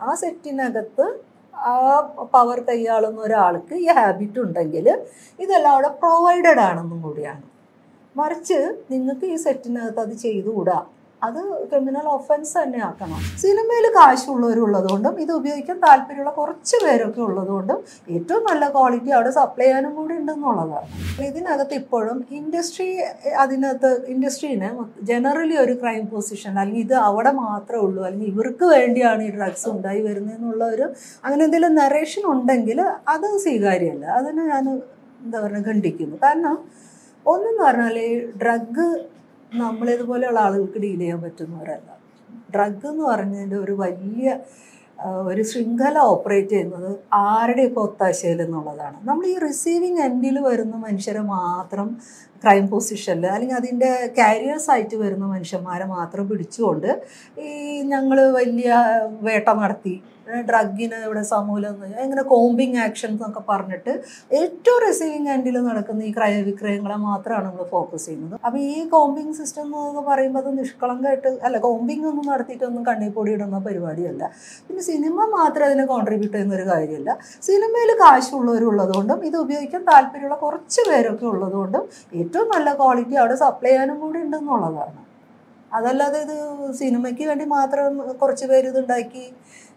ആ സെറ്റിനകത്ത് ആ പവർ കൈയാളുന്ന ഒരാൾക്ക് ഈ ഹാബിറ്റ് ഉണ്ടെങ്കിൽ ഇതെല്ലാം അവിടെ പ്രൊവൈഡഡ് ആണെന്നും കൂടിയാണ് മറിച്ച് നിങ്ങൾക്ക് ഈ സെറ്റിനകത്ത് അത് ചെയ്തുകൂടാ അത് ക്രിമിനൽ ഒഫൻസ് തന്നെ ആക്കണം സിനിമയിൽ കാശുള്ളവരുള്ളതുകൊണ്ടും ഇത് ഉപയോഗിക്കാൻ താല്പര്യമുള്ള കുറച്ച് പേരൊക്കെ ഉള്ളതുകൊണ്ടും ഏറ്റവും നല്ല ക്വാളിറ്റി അവിടെ സപ്ലൈ ചെയ്യാനും കൂടി ഉണ്ടെന്നുള്ളതാണ് ഇതിനകത്ത് ഇപ്പോഴും ഇൻഡസ്ട്രി അതിനകത്ത് ഇൻഡസ്ട്രീനെ ജനറലി ഒരു ക്രൈം പൊസിഷൻ അല്ലെങ്കിൽ ഇത് അവിടെ മാത്രമേ ഉള്ളൂ അല്ലെങ്കിൽ ഇവർക്ക് വേണ്ടിയാണ് ഈ ഡ്രഗ്സ് ഉണ്ടായി വരുന്നതെന്നുള്ള ഒരു അങ്ങനെ എന്തെങ്കിലും നറേഷൻ ഉണ്ടെങ്കിൽ അത് സ്വീകാര്യമല്ല അതിനെ ഞാൻ എന്താ പറയുക ഖണ്ഡിക്കുന്നു കാരണം ഒന്നെന്ന് പറഞ്ഞാൽ ഈ ഡ്രഗ് നമ്മളിതുപോലെയുള്ള ആളുകൾക്ക് ഡീൽ ചെയ്യാൻ പറ്റുന്നവരല്ല ഡ്രഗ് എന്ന് പറഞ്ഞതിൻ്റെ ഒരു വലിയ ആ, ഒരു ശൃംഖല ഓപ്പറേറ്റ് ചെയ്യുന്നത് ആരുടെയൊക്കെ ഒത്താശയിൽ എന്നുള്ളതാണ് നമ്മൾ ഈ റിസീവിങ് എൻഡിൽ വരുന്ന മനുഷ്യരെ മാത്രം ക്രൈം പൊസിഷനിൽ അല്ലെങ്കിൽ അതിൻ്റെ കാരിയേഴ്സ് ആയിട്ട് വരുന്ന മനുഷ്യന്മാരെ മാത്രം പിടിച്ചുകൊണ്ട് ഈ ഞങ്ങൾ വലിയ വേട്ട നടത്തി ഡ്രഗിന് ഇവിടെ സമൂലം ഇങ്ങനെ കോമ്പിങ് ആക്ഷൻസ് എന്നൊക്കെ പറഞ്ഞിട്ട് ഏറ്റവും റിസീവിങ് എൻഡിൽ നടക്കുന്ന ഈ ക്രയവിക്രയങ്ങളെ മാത്രമാണ് നമ്മൾ ഫോക്കസ് ചെയ്യുന്നത് അപ്പോൾ ഈ കോമ്പിങ് സിസ്റ്റം എന്നൊക്കെ പറയുമ്പോൾ അത് നിഷ്കളങ്കമായിട്ട് അല്ല കോമ്പിങ് ഒന്നും നടത്തിയിട്ടൊന്നും കണ്ണി പൊടി ഇടുന്ന പരിപാടിയല്ല പിന്നെ സിനിമ മാത്രം അതിനെ കോൺട്രിബ്യൂട്ട് ചെയ്യുന്ന ഒരു കാര്യമല്ല സിനിമയിൽ കാശുള്ളവരുള്ളതുകൊണ്ടും ഇത് ഉപയോഗിക്കാൻ താല്പര്യമുള്ള കുറച്ച് പേരൊക്കെ ഉള്ളതുകൊണ്ടും ഏറ്റവും നല്ല ക്വാളിറ്റി അവിടെ സപ്ലൈ ചെയ്യാനും കൂടി ഉണ്ടെന്നുള്ളതാണ് അതല്ലാതെ ഇത് സിനിമയ്ക്ക് വേണ്ടി മാത്രം കുറച്ച് പേര് ഇതുണ്ടാക്കി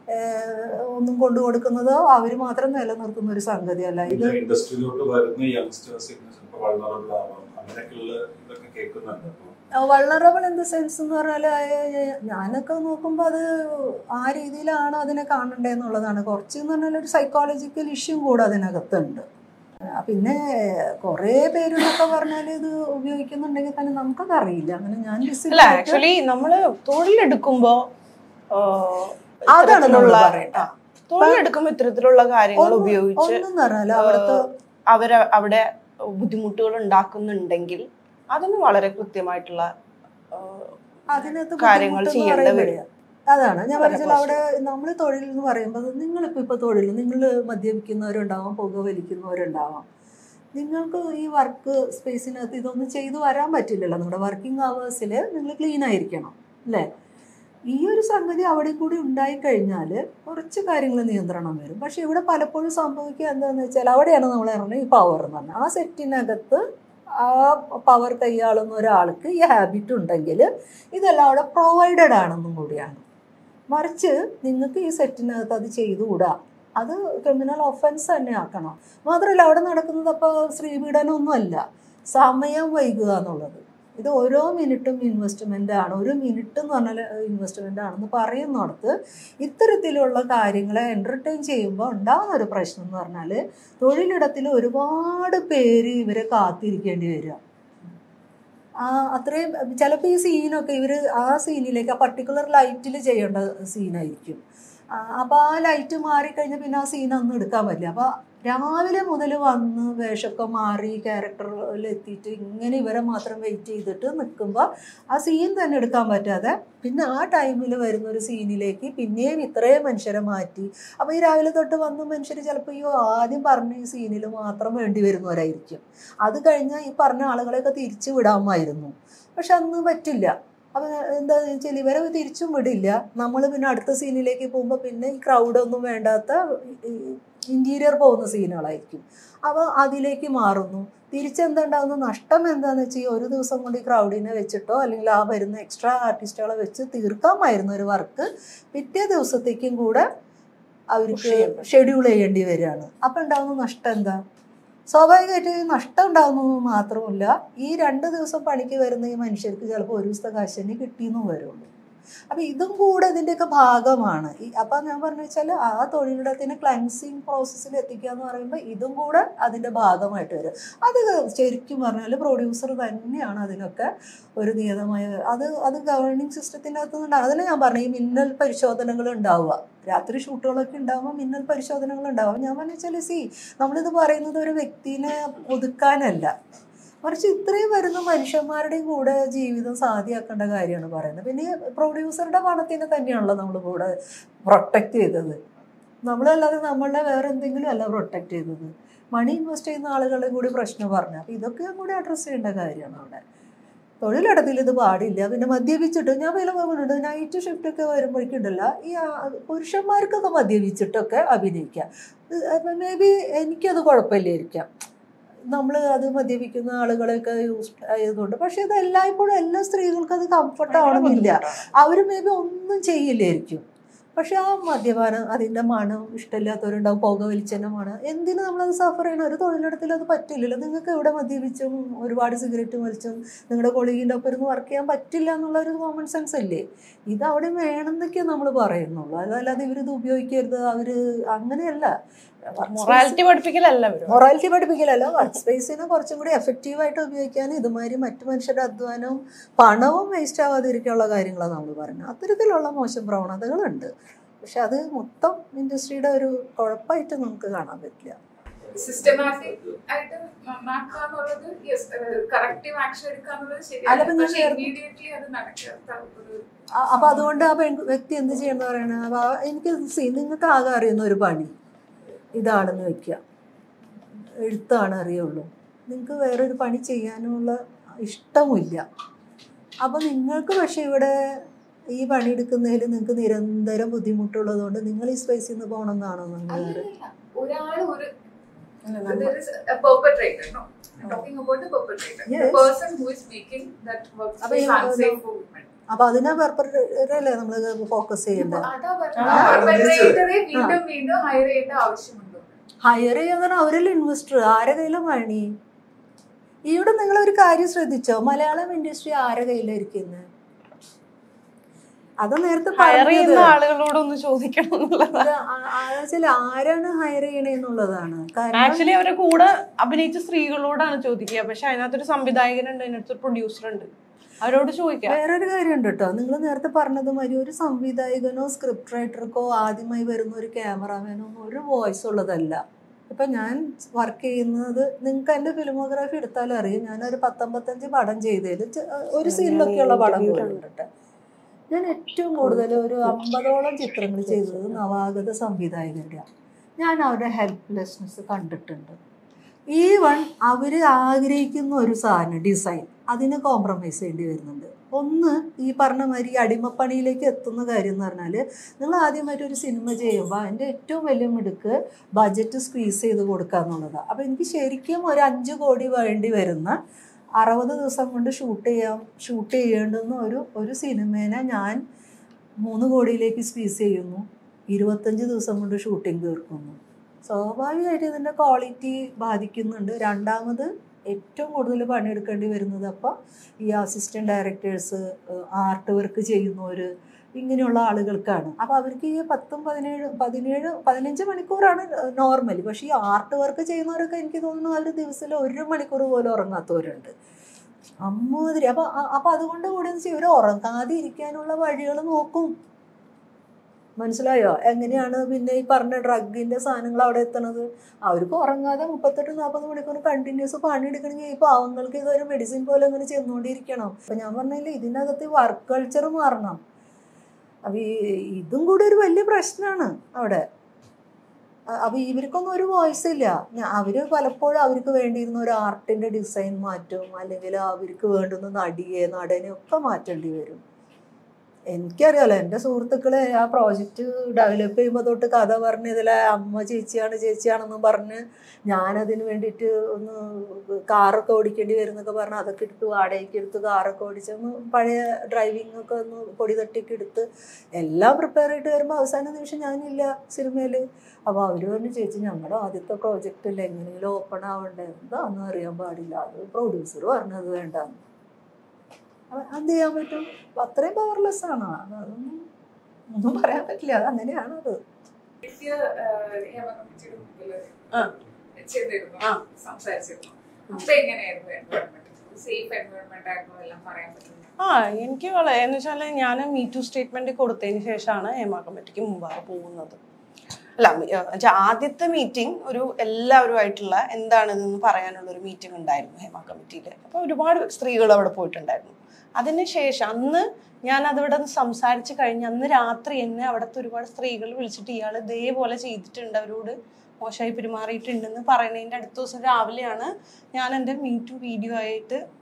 ഏഹ്, ഒന്നും കൊണ്ടു കൊടുക്കുന്നതോ അവർ മാത്രം നിലനിർത്തുന്ന ഒരു സംഗതിയല്ല ഇത് ഇൻഡസ്ട്രിയിലോട്ട് വരുന്ന യങ്സ്റ്റേഴ്സ് ചിലപ്പോൾ വളർന്നവരുടെ ആവാം അങ്ങനെയൊക്കെയുള്ള ഇതൊക്കെ കേൾക്കുന്നുണ്ട് അപ്പോൾ വള്ളറബിൾ ഇൻ ദ സെൻസ് എന്ന് പറഞ്ഞാൽ ഞാനൊക്കെ നോക്കുമ്പോൾ അത് ആ രീതിയിലാണ് അതിനെ കാണണ്ടേന്നുള്ളതാണ് കുറച്ച് എന്ന് പറഞ്ഞാൽ ഒരു സൈക്കോളജിക്കൽ ഇഷ്യൂ കൂടെ അതിനകത്തുണ്ട് ആ, പിന്നെ കുറേ പേരെന്നൊക്കെ പറഞ്ഞാൽ ഇത് ഉപയോഗിക്കുന്നുണ്ടെങ്കിൽ തന്നെ നമുക്കത് അറിയില്ല അങ്ങനെ ഞാൻ അല്ല വിസിറ്റ് ആക്ച്വലി നമ്മള് തൊഴിലെടുക്കുമ്പോ ആ, അതാണ് നമ്മൾ ഇത്തരത്തിലുള്ള പറയട്ടെ. ആ, തൊഴിലെടുക്കുമ്പോ ഇത്തരത്തിലുള്ള കാര്യങ്ങൾ ഒന്ന് ഉപയോഗിച്ച് ഒന്നെന്ന് പറഞ്ഞാൽ അവിടുത്തെ അവര് അവിടെ ബുദ്ധിമുട്ടുകൾ ഉണ്ടാക്കുന്നുണ്ടെങ്കിൽ അതിന് വളരെ കൃത്യമായിട്ടുള്ള ആ, അതിനകത്ത് കാര്യങ്ങൾ ബുദ്ധിമുട്ടെന്ന് ചെയ്യേണ്ടി പറയുമ്പോഴേ, വരും. അതാണ് ഞാൻ വളരെ പറഞ്ഞാൽ അവിടെ നമ്മൾ തൊഴിൽ എന്ന് പറയുമ്പോൾ നിങ്ങളിപ്പോൾ ഇപ്പോൾ തൊഴിൽ നിങ്ങൾ മദ്യപിക്കുന്നവരുണ്ടാവാം പുക വലിക്കുന്നവരുണ്ടാവാം നിങ്ങൾക്ക് ഈ വർക്ക് സ്പേസിനകത്ത് ഇതൊന്നും ചെയ്തു വരാൻ പറ്റില്ലല്ലോ നിങ്ങളുടെ വർക്കിംഗ് അവേഴ്സിൽ നിങ്ങൾ ക്ലീൻ ആയിരിക്കണം അല്ലേ ഈ ഒരു സംഗതി അവിടെ കൂടി ഉണ്ടായിക്കഴിഞ്ഞാൽ കുറച്ച് കാര്യങ്ങൾ നിയന്ത്രണം വരും പക്ഷെ ഇവിടെ പലപ്പോഴും സംഭവിക്കുക എന്താണെന്ന് വെച്ചാൽ അവിടെയാണ് നമ്മൾ പറഞ്ഞത് ഈ പവർ എന്ന് പറഞ്ഞാൽ ആ സെറ്റിനകത്ത് ആ പവർ കൈയാളുന്ന ഒരാൾക്ക് ഈ ഹാബിറ്റ് ഉണ്ടെങ്കിൽ ഇതെല്ലാം അവിടെ പ്രൊവൈഡഡ് ആണെന്നും കൂടിയാണ് മറിച്ച് നിങ്ങൾക്ക് ഈ സെറ്റിനകത്ത് അത് ചെയ്തുകൂടാ അത് ക്രിമിനൽ ഒഫൻസ് തന്നെ ആക്കണം മാത്രമല്ല അവിടെ നടക്കുന്നത് അപ്പോൾ സ്ത്രീപീഡനമൊന്നും അല്ല സമയം വൈകുക എന്നുള്ളത് ഇത് ഓരോ മിനിറ്റും ഇൻവെസ്റ്റ്മെൻ്റ് ആണ് ഒരു മിനിറ്റ് എന്ന് പറഞ്ഞാൽ ഇൻവെസ്റ്റ്മെൻ്റ് ആണെന്ന് പറയുന്നിടത്ത് ഇത്തരത്തിലുള്ള കാര്യങ്ങളെ എൻ്റർടൈൻ ചെയ്യുമ്പോൾ ഉണ്ടാകുന്ന ഒരു പ്രശ്നം എന്ന് പറഞ്ഞാൽ തൊഴിലിടത്തിൽ ഒരുപാട് പേര് ഇവരെ കാത്തിരിക്കേണ്ടി വരിക ആ അത്രയും ചിലപ്പോൾ ഈ സീനൊക്കെ ഇവർ ആ സീനിലേക്ക് ആ പർട്ടിക്കുലർ ലൈറ്റിൽ ചെയ്യേണ്ട സീനായിരിക്കും അപ്പോൾ ആ ലൈറ്റ് മാറിക്കഴിഞ്ഞാൽ പിന്നെ ആ സീൻ അന്ന് എടുക്കാൻ പറ്റില്ല അപ്പോൾ രാവിലെ മുതൽ വന്ന് വേഷമൊക്കെ മാറി ക്യാരക്ടറിൽ എത്തിയിട്ട് ഇങ്ങനെ ഇവരെ മാത്രം വെയിറ്റ് ചെയ്തിട്ട് നിൽക്കുമ്പോൾ ആ സീൻ തന്നെ എടുക്കാൻ പറ്റാതെ പിന്നെ ആ ടൈമിൽ വരുന്ന ഒരു സീനിലേക്ക് പിന്നെയും ഇത്രയും മനുഷ്യരെ മാറ്റി അപ്പോൾ ഈ രാവിലെ തൊട്ട് വന്ന മനുഷ്യർ ചിലപ്പോൾ ഈ ആദ്യം പറഞ്ഞ ഈ സീനിൽ മാത്രം വേണ്ടി വരുന്നവരായിരിക്കും അത് കഴിഞ്ഞാൽ ഈ പറഞ്ഞ ആളുകളെയൊക്കെ തിരിച്ചു വിടാമായിരുന്നു പക്ഷെ അന്ന് പറ്റില്ല അപ്പം എന്താ വെച്ചാൽ ഇവരെ തിരിച്ചും വിടില്ല നമ്മൾ പിന്നെ അടുത്ത സീനിലേക്ക് പോകുമ്പോൾ പിന്നെ ഈ ക്രൗഡൊന്നും വേണ്ടാത്ത ഇൻറ്റീരിയർ പോകുന്ന സീനുകളായിരിക്കും അപ്പോൾ അതിലേക്ക് മാറുന്നു തിരിച്ചെന്തുണ്ടാകുന്ന നഷ്ടം എന്താണെന്ന് വെച്ചാൽ ഈ ഒരു ദിവസം കൊണ്ട് ഈ ക്രൗഡിനെ വെച്ചിട്ടോ അല്ലെങ്കിൽ ആ വരുന്ന എക്സ്ട്രാ ആർട്ടിസ്റ്റുകളെ വെച്ച് തീർക്കാമായിരുന്ന ഒരു വർക്ക് പിറ്റേ ദിവസത്തേക്കും കൂടെ അവർക്ക് ഷെഡ്യൂൾ ചെയ്യേണ്ടി വരികയാണ് അപ്പം ഉണ്ടാകുന്ന നഷ്ടം എന്താ സ്വാഭാവികമായിട്ട് ഈ നഷ്ടം ഉണ്ടാകുന്നത് മാത്രമല്ല ഈ രണ്ട് ദിവസം പണിക്ക് വരുന്ന ഈ മനുഷ്യർക്ക് ചിലപ്പോൾ ഒരു ദിവസത്തെ കാശ് തന്നെ കിട്ടിയെന്നും വരുള്ളൂ അപ്പം ഇതും കൂടെ ഇതിൻ്റെയൊക്കെ ഭാഗമാണ് ഈ അപ്പം ഞാൻ പറഞ്ഞു വെച്ചാൽ ആ തൊഴിലിടത്തിനെ ക്ലൻസിങ് പ്രോസസ്സിൽ എത്തിക്കുക എന്ന് പറയുമ്പോൾ ഇതും കൂടെ അതിൻ്റെ ഭാഗമായിട്ട് വരും അത് ശരിക്കും പറഞ്ഞാൽ പ്രൊഡ്യൂസർ തന്നെയാണ് അതിനൊക്കെ ഒരു നിയതമായ അത് അത് ഗവേണിംഗ് സിസ്റ്റത്തിൻ്റെ അകത്ത് നിന്നുണ്ടാകും അതിന് ഞാൻ പറഞ്ഞു ഈ മിന്നൽ പരിശോധനകൾ ഉണ്ടാവുക രാത്രി ഷൂട്ടുകളൊക്കെ ഉണ്ടാകുമ്പോൾ മിന്നൽ പരിശോധനകൾ ഉണ്ടാവും ഞാൻ പറഞ്ഞു വെച്ചാൽ സി നമ്മളിത് പറയുന്നത് ഒരു വ്യക്തിനെ ഒതുക്കാനല്ല മറിച്ച് ഇത്രയും വരുന്ന മനുഷ്യന്മാരുടെയും കൂടെ ജീവിതം സാധ്യമാക്കേണ്ട കാര്യമാണ് പറയുന്നത് പിന്നെ ഈ പ്രൊഡ്യൂസറുടെ പണത്തിനെ തന്നെയാണല്ലോ നമ്മൾ കൂടെ പ്രൊട്ടക്റ്റ് ചെയ്തത് നമ്മളല്ലാതെ നമ്മളുടെ വേറെ എന്തെങ്കിലും അല്ല പ്രൊട്ടക്റ്റ് ചെയ്തത് മണി ഇൻവെസ്റ്റ് ചെയ്യുന്ന ആളുകളുടെ കൂടി പ്രശ്നം പറഞ്ഞു അപ്പോൾ ഇതൊക്കെ കൂടി അഡ്രസ്സ് ചെയ്യേണ്ട കാര്യമാണ് അവിടെ തൊഴിലിടത്തിൽ ഇത് പാടില്ല പിന്നെ മദ്യപിച്ചിട്ട് ഞാൻ വില പോകുന്നുണ്ട് നൈറ്റ് ഷിഫ്റ്റ് ഒക്കെ വരുമ്പോഴേക്കുണ്ടല്ല ഈ ആ, പുരുഷന്മാർക്കൊക്കെ മദ്യപിച്ചിട്ടൊക്കെ അഭിനയിക്കാം മേ ബി എനിക്കത് കുഴപ്പമില്ലായിരിക്കാം നമ്മൾ അത് മദ്യപിക്കുന്ന ആളുകളെയൊക്കെ യൂസ് ആയതുകൊണ്ട് പക്ഷെ ഇത് എല്ലായ്പ്പോഴും എല്ലാ സ്ത്രീകൾക്കും അത് കംഫർട്ട് ആവണമെന്നില്ല അവർ മേ ബി ഒന്നും ചെയ്യില്ലായിരിക്കും പക്ഷെ ആ മദ്യപാനം അതിൻ്റെ മണം ഇഷ്ടമില്ലാത്തവരുണ്ടാവും പുക വലിച്ചതിൻ്റെ മണം എന്തിനു നമ്മളത് സഫർ ചെയ്യണം ഒരു തൊഴിലിടത്തിൽ അത് പറ്റില്ലല്ലോ നിങ്ങൾക്ക് എവിടെ മദ്യപിച്ചും ഒരുപാട് സിഗരറ്റ് വലിച്ചും നിങ്ങളുടെ കൊളീഗിൻ്റെ ഒപ്പം ഇരുന്ന് വർക്ക് ചെയ്യാൻ പറ്റില്ല എന്നുള്ള ഒരു കോമൺ സെൻസ് അല്ലേ ഇത് അവിടെ വേണമെന്നൊക്കെ നമ്മൾ പറയുന്നുള്ളൂ അതല്ലാതെ ഇവരിത് ഉപയോഗിക്കരുത് അവർ അങ്ങനെയല്ല മൊറാലിറ്റി പഠിപ്പിക്കലല്ല അവര് മൊറാലിറ്റി പഠിപ്പിക്കലല്ല വർക്ക് സ്പേസിനെ കുറച്ചും കൂടി എഫക്റ്റീവായിട്ട് ഉപയോഗിക്കാൻ ഇതുമാതിരി മറ്റു മനുഷ്യരുടെ അധ്വാനവും പണവും വേസ്റ്റ് ആവാതിരിക്കാനുള്ള കാര്യങ്ങളാണ് നമ്മൾ പറയുന്നത് അത്തരത്തിലുള്ള മോശം പ്രവണതകളുണ്ട് പക്ഷെ അത് മൊത്തം ഇൻഡസ്ട്രിയുടെ ഒരു കുഴപ്പമായിട്ട് നമുക്ക് കാണാൻ പറ്റില്ല സിസ്റ്റമാറ്റിക് ആയിട്ട് നന്നാക്കാന്നുള്ളത് കറക്റ്റീവ് ആക്ഷൻ എടുക്കാന്നുള്ളത് അല്ല, ശരിയാണ് പിന്നെ പക്ഷെ നേരത്തെ- ഇമ്മീഡിയറ്റ്ലി അത് നടക്കാത്ത ഒരു അ- അപ്പൊ അതുകൊണ്ട് ആ പെൺ വ്യക്തി എന്ത് ചെയ്യണമെന്ന് പറയണത് അപ്പൊ ആ- എനിക്ക് സി നിങ്ങൾക്ക് ആകെ അറിയുന്ന ഒരു പണി ഇതാണെന്ന് വെക്കുക എഴുത്താണ് അറിയുള്ളൂ നിങ്ങൾക്ക് വേറൊരു പണി ചെയ്യാനുള്ള ഇഷ്ടമില്ല അപ്പൊ നിങ്ങൾക്ക് പക്ഷെ ഇവിടെ ഈ പണി എടുക്കുന്നതിൽ നിങ്ങൾക്ക് നിരന്തരം ബുദ്ധിമുട്ടുള്ളത് നിങ്ങൾ ഈ സ്പേസിൽ നിന്ന് പോകണമെന്നാണോ നിങ്ങൾ അല്ലല്ല. ഒരാള് ഒരു there is a perpetrator no I'm talking about the perpetrator the Yes. person who is making that work അപ്പൊ space ഈ- unsafe for women അപ്പൊ അതിനെ പെർപ്പറല്ലേ നമ്മൾ ഫോക്കസ് ചെയ്യേണ്ടത് അതാ ആ, പെർപെട്രേറ്ററെ വീണ്ടും വീണ്ടും ഹയർ ചെയ്യേണ്ട ആവശ്യമുണ്ടോ ഹയർ ചെയ്യാൻ അവരല്ലേ ഇൻവെസ്റ്റർ ആരെ കയ്യിലും മണി ഇവിടെ നിങ്ങൾ ഒരു കാര്യം ശ്രദ്ധിച്ചോ മലയാളം ഇൻഡസ്ട്രി ആരെ കയ്യിലായിരിക്കുന്നത് അത് നേരത്തെ ഹയർ പറഞ്ഞത് ചെയ്യുന്ന ആളുകളോടൊന്ന് ചോദിക്കണം എന്നുള്ളതാണ് ഇത് ആ- ആ- വെച്ചാല് ആരാണ് ഹയർ ചെയ്യണേന്നുള്ളതാണ് കാരണം ആക്ച്വലി അവരെ കൂടെ അഭിനയിച്ച സ്ത്രീകളോടാണ് ചോദിക്കുക പക്ഷെ അതിനകത്തൊരു സംവിധായകനുണ്ട് അതിനകത്തൊരു പ്രൊഡ്യൂസർ ഉണ്ട് അവരോട് ചോദിക്കാം വേറൊരു കാര്യമുണ്ട് കേട്ടോ നിങ്ങൾ നേരത്തെ പറഞ്ഞത് മാതിരി ഒരു സംവിധായകനോ സ്ക്രിപ്റ്റ് റൈറ്റർക്കോ ആദ്യമായി വരുന്ന ഒരു ക്യാമറാമാനോ ഒന്നും ഒരു വോയിസ് ഉള്ളതല്ല ഇപ്പൊ ഞാൻ വർക്ക് ചെയ്യുന്നത് നിങ്ങൾക്ക് എൻ്റെ ഫിലിമോഗ്രാഫി എടുത്താലും അറിയാം ഞാനൊരു പത്തൊമ്പത്തഞ്ച് പടം ചെയ്തതിൽ ഒരു സീനിലൊക്കെയുള്ള പടം പോലുണ്ട് ഞാൻ ഏറ്റവും കൂടുതൽ ഒരു അമ്പതോളം ചിത്രങ്ങൾ ചെയ്തത് നവാഗത സംവിധായകരുടെ ഞാൻ അവരുടെ ഹെൽപ്ലെസ്നെസ് കണ്ടിട്ടുണ്ട് ഈവൺ അവർ ആഗ്രഹിക്കുന്ന ഒരു സാധനം ഡിസൈൻ അതിന് കോംപ്രമൈസ് ചെയ്യേണ്ടി വരുന്നുണ്ട് ഒന്ന് ഈ പറഞ്ഞ മാതിരി ഈ അടിമപ്പണിയിലേക്ക് എത്തുന്ന കാര്യം എന്ന് പറഞ്ഞാൽ നിങ്ങൾ ആദ്യമായിട്ട് ഒരു സിനിമ ചെയ്യുമ്പോൾ അതിൻ്റെ ഏറ്റവും വലിയ മിടുക്ക് ബഡ്ജറ്റ് സ്ക്വീസ് ചെയ്ത് കൊടുക്കുക എന്നുള്ളതാണ് അപ്പോൾ എനിക്ക് ശരിക്കും ഒരു അഞ്ച് കോടി വേണ്ടി വരുന്ന അറുപത് ദിവസം കൊണ്ട് ഷൂട്ട് ചെയ്യാം ഷൂട്ട് ചെയ്യേണ്ടുന്ന ഒരു ഒരു സിനിമേനെ ഞാൻ മൂന്ന് കോടിയിലേക്ക് സ്ക്വീസ് ചെയ്യുന്നു ഇരുപത്തഞ്ച് ദിവസം കൊണ്ട് ഷൂട്ടിംഗ് തീർക്കുന്നു സ്വാഭാവികമായിട്ട് ഇതിൻ്റെ ക്വാളിറ്റി ബാധിക്കുന്നുണ്ട് രണ്ടാമത് ഏറ്റവും കൂടുതൽ പണിയെടുക്കേണ്ടി വരുന്നത് അപ്പോൾ ഈ അസിസ്റ്റൻറ്റ് ഡയറക്ടേഴ്സ് ആർട്ട് വർക്ക് ചെയ്യുന്നവർ ഇങ്ങനെയുള്ള ആളുകൾക്കാണ് അപ്പോൾ അവർക്ക് ഈ പത്തും പതിനേഴ് പതിനേഴ് പതിനഞ്ച് മണിക്കൂറാണ് നോർമലി പക്ഷേ ഈ ആർട്ട് വർക്ക് ചെയ്യുന്നവരൊക്കെ എനിക്ക് തോന്നുന്നു അവർ ദിവസത്തിൽ ഒരു മണിക്കൂർ പോലും ഉറങ്ങാത്തവരുണ്ട് അമ്മാതിരി അപ്പോൾ അപ്പോൾ അതുകൊണ്ട് കൂടെ എന്ന് വെച്ചാൽ ഇവർ ഉറങ്ങാതെ ഇരിക്കാനുള്ള വഴികൾ നോക്കും മനസ്സിലായോ എങ്ങനെയാണ് പിന്നെ ഈ പറഞ്ഞ ഡ്രഗിന്റെ സാധനങ്ങൾ അവിടെ എത്തണത് അവർക്ക് ഉറങ്ങാതെ മുപ്പത്തെട്ട് നാൽപ്പത് മണിക്കൂർ കണ്ടിന്യൂസ് പണിയെടുക്കണമെങ്കിൽ ഈ പാവങ്ങൾക്ക് ഇതൊരു മെഡിസിൻ പോലെ അങ്ങനെ ചെന്നുകൊണ്ടിരിക്കണം അപ്പൊ ഞാൻ പറഞ്ഞില്ലേ ഇതിനകത്ത് വർക്ക് കൾച്ചർ മാറണം അപ്പൊ ഈ ഇതും കൂടി ഒരു വലിയ പ്രശ്നമാണ് അവിടെ അ- അപ്പൊ ഇവർക്കൊന്നും ഒരു വോയിസ് ഇല്ല ഞാ- അവര് പലപ്പോഴും അവർക്ക് വേണ്ടിയിരുന്ന ഒരു ആർട്ടിന്റെ ഡിസൈൻ മാറ്റും അല്ലെങ്കിൽ അവർക്ക് വേണ്ടുന്ന നടിയെ നടനെ ഒക്കെ മാറ്റേണ്ടി വരും എനിക്കറിയാലോ എൻ്റെ സുഹൃത്തുക്കളെ ആ പ്രോജക്റ്റ് ഡെവലപ്പ് ചെയ്യുമ്പോൾ തൊട്ട് കഥ പറഞ്ഞ് ഇതിലെ അമ്മ ചേച്ചിയാണ് ചേച്ചിയാണെന്നും പറഞ്ഞ് ഞാനതിന് വേണ്ടിയിട്ട് ഒന്ന് കാറൊക്കെ ഓടിക്കേണ്ടി വരുന്നൊക്കെ പറഞ്ഞ് അതൊക്കെ എടുത്ത് വാടകയ്ക്ക് എടുത്ത് കാറൊക്കെ ഓടിച്ചൊന്ന് പഴയ ഡ്രൈവിംഗ് ഒക്കെ ഒന്ന് പൊടി തട്ടിയൊക്കെ എടുത്ത് എല്ലാം പ്രിപ്പയർ ചെയ്തിട്ട് വരുമ്പോൾ അവസാന നിമിഷം ഞാനില്ല സിനിമയിൽ അപ്പോൾ അവർ പറഞ്ഞു ചേച്ചി ഞങ്ങളുടെ ആദ്യത്തെ പ്രോജക്റ്റിൽ എങ്ങനെയെങ്കിലും ഓപ്പൺ ആവണ്ടേ എന്താണെന്ന് അറിയാൻ പാടില്ല അത് പ്രൊഡ്യൂസർ പറഞ്ഞത് വേണ്ടാന്ന് അപ്പൊ എന്ത് ചെയ്യാൻ പറ്റും അപ്പൊ അത്രയും പവർലെസ് ആണ് അതൊന്നും ഒന്നും പറയാൻ പറ്റില്ല അത് അങ്ങനെയാണത് നിത്യ ഹേമകമ്മിറ്റിയുടെ മുമ്പില് ആ. ചെയ്തിരുന്നു ആ. സംസാരിച്ചിരുന്നു അപ്പൊ എങ്ങനെയായിരുന്നു എൻവയോൺമെന്റ് സേഫ് എൻവയോൺമെന്റ് ആയിരുന്നു എല്ലാം പറയാൻ പറ്റുന്നത് ആ എനിക്ക് വളരെ എന്ന് വെച്ചാൽ ഞാൻ മീ ടു സ്റ്റേറ്റ്മെന്റ് കൊടുത്തതിന് ശേഷമാണ് ഹേമ കമ്മിറ്റിക്ക് മുമ്പാകെ പോകുന്നത് അല്ല മി- ഏഹ് വെച്ചാ ആദ്യത്തെ മീറ്റിംഗ് ഒരു എല്ലാവരുമായിട്ടുള്ള എന്താണ് ഇതെന്ന് പറയാനുള്ള ഒരു മീറ്റിംഗ് ഉണ്ടായിരുന്നു ഹേമ കമ്മിറ്റിയിൽ അപ്പോൾ ഒരുപാട് സ്ത്രീകൾ അവിടെ പോയിട്ടുണ്ടായിരുന്നു അതിന് ശേഷം അന്ന് ഞാൻ അതിവിടെ നിന്ന് സംസാരിച്ച് കഴിഞ്ഞ് അന്ന് രാത്രി എന്നെ അവിടുത്തെ ഒരുപാട് സ്ത്രീകൾ വിളിച്ചിട്ട് ഇയാൾ ഇതേപോലെ ചെയ്തിട്ടുണ്ട് അവരോട് മോശമായി പെരുമാറിയിട്ടുണ്ടെന്ന് പറയുന്നതിൻ്റെ അടുത്ത ദിവസം രാവിലെയാണ് ഞാൻ എൻ്റെ മീ ടു വീഡിയോ ആയിട്ട്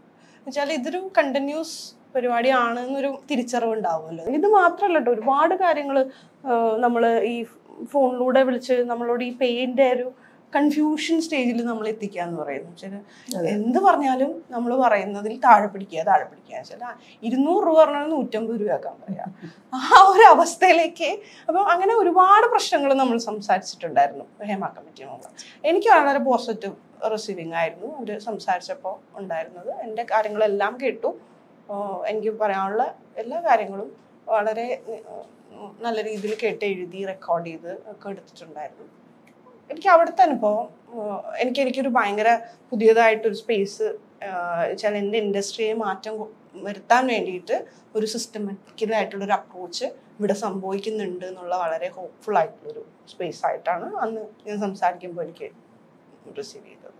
വെച്ചാൽ ഇതൊരു കണ്ടിന്യൂസ് പരിപാടിയാണ് എന്നൊരു തിരിച്ചറിവ് ഉണ്ടാവുമല്ലോ ഇത് മാത്രമല്ല കേട്ടോ ഒരുപാട് കാര്യങ്ങൾ നമ്മൾ ഈ ഫോണിലൂടെ വിളിച്ച് നമ്മളോട് ഈ പെയിൻ്റെ ഒരു കൺഫ്യൂഷൻ സ്റ്റേജിൽ നമ്മൾ എത്തിക്കുക എന്ന് പറയുന്നു വെച്ചാൽ അതെ. എന്ത് പറഞ്ഞാലും നമ്മൾ പറയുന്നതിൽ താഴെ പിടിക്കുക താഴെ പിടിക്കുക വെച്ചാൽ ഇരുന്നൂറ് രൂപ പറഞ്ഞാൽ നൂറ്റമ്പത് രൂപയാക്കാൻ പറയാം ആ ഒരു അവസ്ഥയിലേക്ക് അപ്പം അങ്ങനെ ഒരുപാട് പ്രശ്നങ്ങൾ നമ്മൾ സംസാരിച്ചിട്ടുണ്ടായിരുന്നു ഹേമ കമ്മിറ്റി മുമ്പ് എനിക്ക് വളരെ പോസിറ്റീവ് റിസീവിങ് ആയിരുന്നു അവർ സംസാരിച്ചപ്പോൾ ഉണ്ടായിരുന്നത് എൻ്റെ കാര്യങ്ങളെല്ലാം കേട്ടു ആഹ് എനിക്ക് പറയാനുള്ള എല്ലാ കാര്യങ്ങളും വളരെ ഉം, നല്ല രീതിയിൽ കേട്ട് എഴുതി റെക്കോർഡ് ചെയ്ത് ഒക്കെ എടുത്തിട്ടുണ്ടായിരുന്നു എനിക്ക് അവിടുത്തെ അനുഭവം ആഹ് എനിക്ക് എനിക്കൊരു ഭയങ്കര പുതിയതായിട്ടൊരു സ്പേസ് വെച്ചാൽ എൻ്റെ ഇൻഡസ്ട്രിയെ മാറ്റം കൊ- വരുത്താൻ വേണ്ടിയിട്ട് ഒരു സിസ്റ്റമാറ്റിക്കലായിട്ടുള്ളൊരു അപ്രോച്ച് ഇവിടെ സംഭവിക്കുന്നുണ്ട് എന്നുള്ള വളരെ ഹോപ്പ്ഫുൾ ആയിട്ടുള്ളൊരു സ്പേസ് ആയിട്ടാണ് അന്ന് ഞാൻ സംസാരിക്കുമ്പോൾ എനിക്ക് റിസീവ് ചെയ്തത്